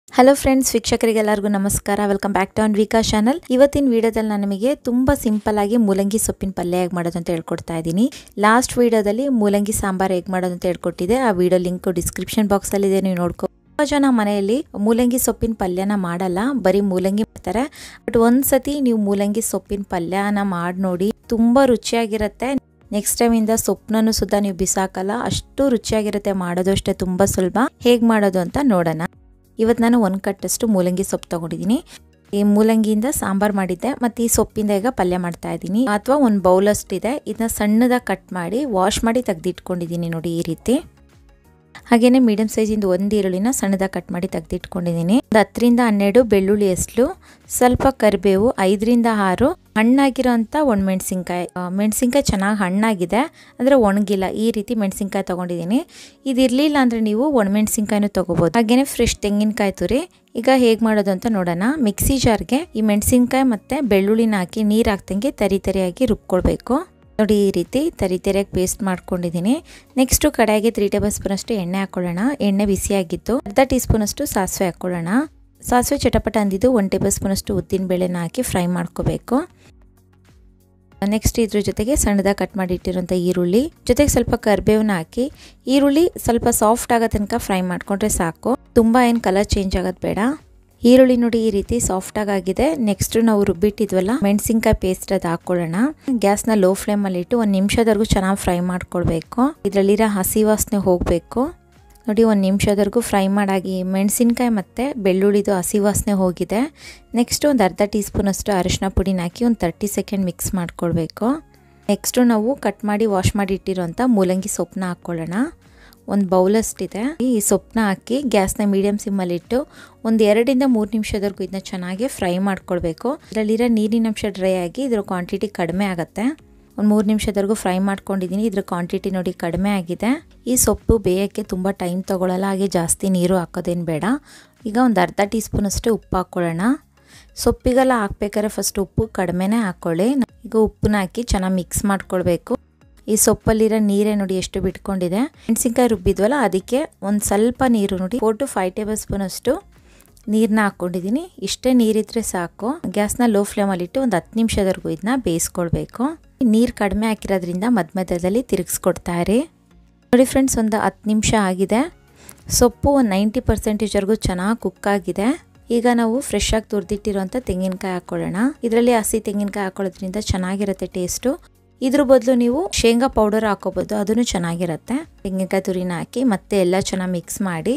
hello friends ವೀಕ್ಷಕರಿಗೆಲ್ಲರಿಗೂ ನಮಸ್ಕಾರ welcome back to Anvika channel ಇವತ್ತಿನ ವಿಡಿಯೋದಲ್ಲಿ ನಾನು ನಿಮಗೆ ತುಂಬ ಸಿಂಪಲ್ ಆಗಿ ಮೂಲಂಗಿ ಸೊಪ್ಪಿನ ಪಲ್ಯ ಹೇಗೆ ಮಾಡೋದು ಅಂತ ಹೇಳ್ಕೊಡ್ತಾ ಇದ್ದೀನಿ ಲಾಸ್ಟ್ ವಿಡಿಯೋದಲ್ಲಿ ಮೂಲಂಗಿ ಸಾಂಬಾರ್ ಹೇಗೆ ಮಾಡೋದು ಅಂತ ಹೇಳ್ಕೊಟ್ಟಿದೆ ಆ ವಿಡಿಯೋ ಲಿಂಕ್ ಡಿಸ್ಕ್ರಿಪ್ಷನ್ ಬಾಕ್ಸಲ್ಲಿ ಇದೆ ನೀವು ನೋಡ್ಕೊ ತುಂಬ ಜನ ಮನೆಯಲ್ಲಿ ಮೂಲಂಗಿ ಸೊಪ್ಪಿನ ಪಲ್ಯನ ಮಾಡಲ್ಲ ಬರೀ ಮೂಲಂಗಿ ಮಾಡ್ತಾರೆ ಬಟ್ ಒಂದ್ಸತಿ ನೀವು ಮೂಲಂಗಿ ಸೊಪ್ಪಿನ ಪಲ್ಯನ ಮಾಡಿ ನೋಡಿ ತುಂಬ ರುಚಿಯಾಗಿರುತ್ತೆ ನೆಕ್ಸ್ಟ್ ಟೈಮ್ ಇಂದ ಸೊಪ್ಪನನ್ನು ಸುದ್ದ ನೀವು ಬಿಸಾಕಲ್ಲ ಅಷ್ಟು ರುಚಿಯಾಗಿರುತ್ತೆ ಮಾಡೋದು ಅಷ್ಟೇ ತುಂಬ ಸುಲಭ ಹೇಗೆ ಮಾಡೋದು ಅಂತ ನೋಡೋಣ ಇವತ್ತು ನಾನು ಒಂದು ಕಟ್ಟಷ್ಟು ಮೂಲಂಗಿ ಸೊಪ್ಪು ತೊಗೊಂಡಿದ್ದೀನಿ ಈ ಮೂಲಂಗಿಯಿಂದ ಸಾಂಬಾರು ಮಾಡಿದ್ದೆ ಮತ್ತು ಈ ಸೊಪ್ಪಿಂದ ಈಗ ಪಲ್ಯ ಮಾಡ್ತಾ ಇದ್ದೀನಿ ಅಥವಾ ಒಂದು ಬೌಲಷ್ಟಿದೆ ಇದನ್ನ ಸಣ್ಣದಾಗಿ ಕಟ್ ಮಾಡಿ ವಾಶ್ ಮಾಡಿ ತೆಗೆದಿಟ್ಕೊಂಡಿದ್ದೀನಿ ನೋಡಿ ಈ ರೀತಿ ಹಾಗೆಯೇ ಮೀಡಿಯಮ್ ಸೈಜಿಂದ ಒಂದು ಈರುಳ್ಳಿನ ಸಣ್ಣದಾಗಿ ಕಟ್ ಮಾಡಿ ತೆಗೆದಿಟ್ಕೊಂಡಿದ್ದೀನಿ ಒಂದು ಹತ್ತರಿಂದ ಹನ್ನೆರಡು ಬೆಳ್ಳುಳ್ಳಿ ಎಸ್ಲು ಸ್ವಲ್ಪ ಕರಿಬೇವು ಐದರಿಂದ ಆರು ಹಣ್ಣಾಗಿರೋಂಥ ಒಣಮೆಣ್ಸಿನ್ಕಾಯಿ ಮೆಣಸಿನ್ಕಾಯಿ ಚೆನ್ನಾಗಿ ಹಣ್ಣಾಗಿದೆ ಅಂದರೆ ಒಣಗಿಲ್ಲ ಈ ರೀತಿ ಮೆಣಸಿನ್ಕಾಯಿ ತೊಗೊಂಡಿದ್ದೀನಿ ಇದು ಇರಲಿಲ್ಲ ಅಂದರೆ ನೀವು ಒಣಮೆಣ್ಸಿನ್ಕಾಯಿನೂ ತೊಗೋಬೋದು ಹಾಗೆಯೇ ಫ್ರೆಶ್ ತೆಂಗಿನಕಾಯಿ ತುರಿ ಈಗ ಹೇಗೆ ಮಾಡೋದು ಅಂತ ನೋಡೋಣ ಮಿಕ್ಸಿ ಜಾರ್ಗೆ ಈ ಮೆಣಸಿನ್ಕಾಯಿ ಮತ್ತು ಬೆಳ್ಳುಳ್ಳಿನ ಹಾಕಿ ನೀರು ಹಾಕ್ದಂಗೆ ತರಿ ತರಿಯಾಗಿ ರುಬ್ಕೊಳ್ಬೇಕು ನೋಡಿ ಈ ರೀತಿ ತರಿ ತರಿಯಾಗಿ ಪೇಸ್ಟ್ ಮಾಡ್ಕೊಂಡಿದ್ದೀನಿ ನೆಕ್ಸ್ಟು ಕಡೆಗೆ ತ್ರೀ ಟೇಬಲ್ ಸ್ಪೂನ್ ಅಷ್ಟು ಎಣ್ಣೆ ಹಾಕೊಳ್ಳೋಣ ಎಣ್ಣೆ ಬಿಸಿಯಾಗಿತ್ತು ಅರ್ಧ ಟೀ ಸ್ಪೂನ್ ಅಷ್ಟು ಸಾಸಿವೆ ಹಾಕೊಳ್ಳೋಣ ಸಾಸಿವೆ ಚಟಪಟ ಅಂದಿದ್ದು ಒನ್ ಟೇಬಲ್ ಸ್ಪೂನ್ ಅಷ್ಟು ಉದ್ದಿನ ಬೇಳೆನ ಹಾಕಿ ಫ್ರೈ ಮಾಡ್ಕೋಬೇಕು ನೆಕ್ಸ್ಟ್ ಇದ್ರ ಜೊತೆಗೆ ಸಣ್ಣದಾಗಿ ಕಟ್ ಮಾಡಿ ಇಟ್ಟಿರೋಂಥ ಈರುಳ್ಳಿ ಜೊತೆಗೆ ಸ್ವಲ್ಪ ಕರಿಬೇವನ್ನ ಹಾಕಿ ಈರುಳ್ಳಿ ಸ್ವಲ್ಪ ಸಾಫ್ಟ್ ಆಗೋ ತನಕ ಫ್ರೈ ಮಾಡ್ಕೊಂಡ್ರೆ ಸಾಕು ತುಂಬ ಏನು ಕಲರ್ ಚೇಂಜ್ ಆಗೋದು ಬೇಡ ಈರುಳ್ಳಿ ನೋಡಿ ಈ ರೀತಿ ಸಾಫ್ಟ್ ಆಗಿದೆ ನೆಕ್ಸ್ಟ್ ನಾವು ರುಬ್ಬಿಟ್ಟಿದ್ವಲ್ಲ ಮೆಣಸಿನ್ಕಾಯಿ ಪೇಸ್ಟ್ ಅದು ಹಾಕೊಳ್ಳೋಣ ಗ್ಯಾಸ್ನ ಲೋ ಫ್ಲೇಮಲ್ಲಿ ಇಟ್ಟು ಒಂದು ನಿಮಿಷದವರೆಗೂ ಚೆನ್ನಾಗಿ ಫ್ರೈ ಮಾಡ್ಕೊಳ್ಬೇಕು ಇದರಲ್ಲಿರೋ ಹಸಿ ವಾಸನೆ ಹೋಗಬೇಕು ನೋಡಿ ಒಂದು ನಿಮಿಷದವರೆಗೂ ಫ್ರೈ ಮಾಡಾಗಿ ಮೆಣಸಿನ್ಕಾಯಿ ಮತ್ತು ಬೆಳ್ಳುಳ್ಳಿದು ಹಸಿ ವಾಸನೆ ಹೋಗಿದೆ ನೆಕ್ಸ್ಟ್ ಒಂದು ಅರ್ಧ ಟೀ ಸ್ಪೂನಷ್ಟು ಅರಿಶಿನ ಪುಡಿನ ಹಾಕಿ ಒಂದು ತರ್ಟಿ ಸೆಕೆಂಡ್ ಮಿಕ್ಸ್ ಮಾಡ್ಕೊಳ್ಬೇಕು ನೆಕ್ಸ್ಟು ನಾವು ಕಟ್ ಮಾಡಿ ವಾಶ್ ಮಾಡಿ ಇಟ್ಟಿರೋಂಥ ಮೂಲಂಗಿ ಸೊಪ್ಪನ್ನ ಹಾಕ್ಕೊಳ್ಳೋಣ ಒಂದು ಬೌಲಷ್ಟಿದೆ ಈ ಸೊಪ್ಪನ್ನ ಹಾಕಿ ಗ್ಯಾಸ್ನ ಮೀಡಿಯಮ್ ಸಿಮ್ಮಲ್ಲಿಟ್ಟು ಒಂದು ಎರಡರಿಂದ ಮೂರು ನಿಮಿಷದವರೆಗೂ ಇದನ್ನ ಚೆನ್ನಾಗಿ ಫ್ರೈ ಮಾಡ್ಕೊಳ್ಬೇಕು ಇದರಲ್ಲಿರೋ ನೀರಿನ ಅಂಶ ಡ್ರೈ ಆಗಿ ಇದ್ರ ಕ್ವಾಂಟಿಟಿ ಕಡಿಮೆ ಆಗುತ್ತೆ ಒಂದು ಮೂರು ನಿಮಿಷದವರೆಗೂ ಫ್ರೈ ಮಾಡ್ಕೊಂಡಿದ್ದೀನಿ ಇದ್ರ ಕ್ವಾಂಟಿಟಿ ನೋಡಿ ಕಡಿಮೆ ಆಗಿದೆ ಈ ಸೊಪ್ಪು ಬೇಯೋಕ್ಕೆ ತುಂಬ ಟೈಮ್ ತೊಗೊಳ್ಳಲ್ಲ ಹಾಗೆ ಜಾಸ್ತಿ ನೀರು ಹಾಕೋದೇನು ಬೇಡ ಈಗ ಒಂದು ಅರ್ಧ ಟೀ ಸ್ಪೂನಷ್ಟು ಉಪ್ಪು ಹಾಕ್ಕೊಳ್ಳೋಣ ಸೊಪ್ಪಿಗೆಲ್ಲ ಹಾಕ್ಬೇಕಾದ್ರೆ ಫಸ್ಟ್ ಉಪ್ಪು ಕಡಿಮೆನೇ ಹಾಕ್ಕೊಳ್ಳಿ ಈಗ ಉಪ್ಪನ್ನ ಹಾಕಿ ಚೆನ್ನಾಗಿ ಮಿಕ್ಸ್ ಮಾಡ್ಕೊಳ್ಬೇಕು ಈ ಸೊಪ್ಪಲ್ಲಿರೋ ನೀರೇ ನೋಡಿ ಎಷ್ಟು ಬಿಟ್ಕೊಂಡಿದೆ ಮೆಣಸಿನ್ಕಾಯಿ ರುಬ್ಬಿದ್ವಲ್ಲ ಅದಕ್ಕೆ ಒಂದು ಸ್ವಲ್ಪ ನೀರು ನೋಡಿ four to five tablespoon ಅಷ್ಟು ನೀರನ್ನ ಹಾಕ್ಕೊಂಡಿದ್ದೀನಿ ಇಷ್ಟೇ ನೀರಿದ್ರೆ ಸಾಕು ಗ್ಯಾಸ್ನ ಲೋ ಫ್ಲೇಮಲ್ಲಿಟ್ಟು ಒಂದು ಹತ್ತು ನಿಮಿಷದವರೆಗೂ ಇದನ್ನ ಬೇಯಿಸ್ಕೊಳ್ಬೇಕು ನೀರು ಕಡಿಮೆ ಹಾಕಿರೋದ್ರಿಂದ ಮಧ್ಯ ಮಧ್ಯದಲ್ಲಿ ತಿರುಗಿಸ್ಕೊಡ್ತಾ ಇರಿ ನೋಡಿ ಫ್ರೆಂಡ್ಸ್ ಒಂದು ಹತ್ತು ನಿಮಿಷ ಆಗಿದೆ ಸೊಪ್ಪು ಒಂದು ನೈಂಟಿ ಪರ್ಸೆಂಟೇಜ್ವರೆಗೂ ಚೆನ್ನಾಗಿ ಕುಕ್ ಆಗಿದೆ ಈಗ ನಾವು ಫ್ರೆಶ್ ಆಗಿ ತುರಿದಿಟ್ಟಿರುವಂಥ ತೆಂಗಿನಕಾಯಿ ಹಾಕ್ಕೊಳ್ಳೋಣ ಇದರಲ್ಲಿ ಹಸಿ ತೆಂಗಿನಕಾಯಿ ಹಾಕೊಳ್ಳೋದ್ರಿಂದ ಚೆನ್ನಾಗಿರುತ್ತೆ ಟೇಸ್ಟು ಇದ್ರ ಬದಲು ನೀವು ಶೇಂಗಾ ಪೌಡರ್ ಹಾಕೋಬೋದು ಅದನ್ನು ಚೆನ್ನಾಗಿರುತ್ತೆ ತೆಂಗಿನಕಾಯಿ ತುರಿನ ಹಾಕಿ ಮತ್ತೆ ಎಲ್ಲ ಚೆನ್ನಾಗಿ ಮಿಕ್ಸ್ ಮಾಡಿ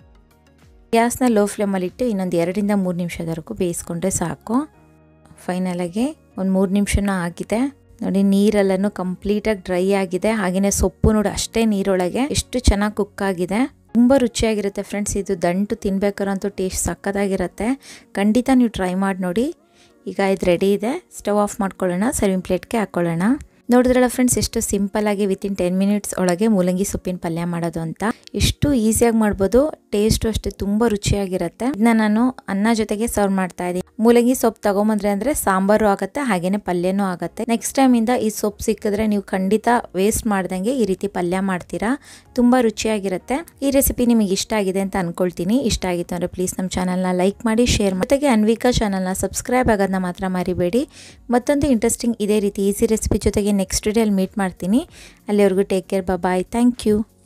ಗ್ಯಾಸ್ನ ಲೋ ಫ್ಲೇಮಲ್ಲಿಟ್ಟು ಇನ್ನೊಂದು ಎರಡರಿಂದ ಮೂರು ನಿಮಿಷದವರೆಗೂ ಬೇಯಿಸ್ಕೊಂಡ್ರೆ ಸಾಕು ಫೈನಲಾಗಿ ಒಂದು ಮೂರು ನಿಮಿಷನೂ ಆಗಿದೆ ನೋಡಿ ನೀರೆಲ್ಲನೂ ಕಂಪ್ಲೀಟಾಗಿ ಡ್ರೈ ಆಗಿದೆ ಹಾಗೆಯೇ ಸೊಪ್ಪು ನೋಡಿ ಅಷ್ಟೇ ನೀರೊಳಗೆ ಎಷ್ಟು ಚೆನ್ನಾಗಿ ಕುಕ್ ಆಗಿದೆ ತುಂಬ ರುಚಿಯಾಗಿರುತ್ತೆ ಫ್ರೆಂಡ್ಸ್ ಇದು ದಂಟು ತಿನ್ಬೇಕಾರಂತೂ ಟೇಸ್ಟ್ ಸಕ್ಕತ್ತಾಗಿರುತ್ತೆ ಖಂಡಿತ ನೀವು ಟ್ರೈ ಮಾಡಿ ನೋಡಿ ಈಗ ಇದು ರೆಡಿ ಇದೆ ಸ್ಟವ್ ಆಫ್ ಮಾಡ್ಕೊಳ್ಳೋಣ ಸರ್ವಿಂಗ್ ಪ್ಲೇಟ್ಗೆ ಹಾಕ್ಕೊಳ್ಳೋಣ ನೋಡಿದ್ರಲ್ಲ ಫ್ರೆಂಡ್ಸ್ ಎಷ್ಟು ಸಿಂಪಲ್ ಆಗಿ ವಿತಿನ್ ಟೆನ್ ಮಿನಿಟ್ಸ್ ಒಳಗೆ ಮೂಲಂಗಿ ಸೊಪ್ಪಿನ ಪಲ್ಯ ಮಾಡೋದು ಅಂತ ಎಷ್ಟು ಈಸಿಯಾಗಿ ಮಾಡ್ಬೋದು ಟೇಸ್ಟು ಅಷ್ಟೇ ತುಂಬ ರುಚಿಯಾಗಿರುತ್ತೆ ಇದನ್ನ ನಾನು ಅನ್ನ ಜೊತೆಗೆ ಸರ್ವ್ ಮಾಡ್ತಾ ಇದ್ದೀನಿ ಮೂಲಂಗಿ ಸೊಪ್ಪು ತಗೊಂಬಂದ್ರೆ ಅಂದ್ರೆ ಸಾಂಬಾರು ಆಗುತ್ತೆ ಹಾಗೇನೆ ಪಲ್ಯನೂ ಆಗುತ್ತೆ ನೆಕ್ಸ್ಟ್ ಟೈಮ್ ಇಂದ ಈ ಸೊಪ್ಪು ಸಿಕ್ಕಿದ್ರೆ ನೀವು ಖಂಡಿತ ವೇಸ್ಟ್ ಮಾಡ್ದಂಗೆ ಈ ರೀತಿ ಪಲ್ಯ ಮಾಡ್ತೀರಾ ತುಂಬಾ ರುಚಿಯಾಗಿರುತ್ತೆ ಈ ರೆಸಿಪಿ ನಿಮಗೆ ಇಷ್ಟ ಆಗಿದೆ ಅಂತ ಅನ್ಕೊಳ್ತೀನಿ ಇಷ್ಟ ಆಗಿತ್ತು ಅಂದ್ರೆ ಪ್ಲೀಸ್ ನಮ್ಮ ಚಾನಲ್ನ ಲೈಕ್ ಮಾಡಿ ಶೇರ್ ಮಾಡಿ ಜೊತೆಗೆ ಅನ್ವಿಕಾ ಚಾನಲ್ನ ಸಬ್ಸ್ಕ್ರೈಬ್ ಆಗೋದನ್ನ ಮಾತ್ರ ಮರಿಬೇಡಿ ಮತ್ತೊಂದು ಇಂಟ್ರೆಸ್ಟಿಂಗ್ ಇದೇ ರೀತಿ ಈಸಿ ರೆಸಿಪಿ ಜೊತೆಗೆ ನೆಕ್ಸ್ಟ್ ವಿಡಿಯೋಲಿ ಮೀಟ್ ಮಾಡ್ತೀನಿ ಅಲ್ಲಿವರೆಗೂ take care bye thank you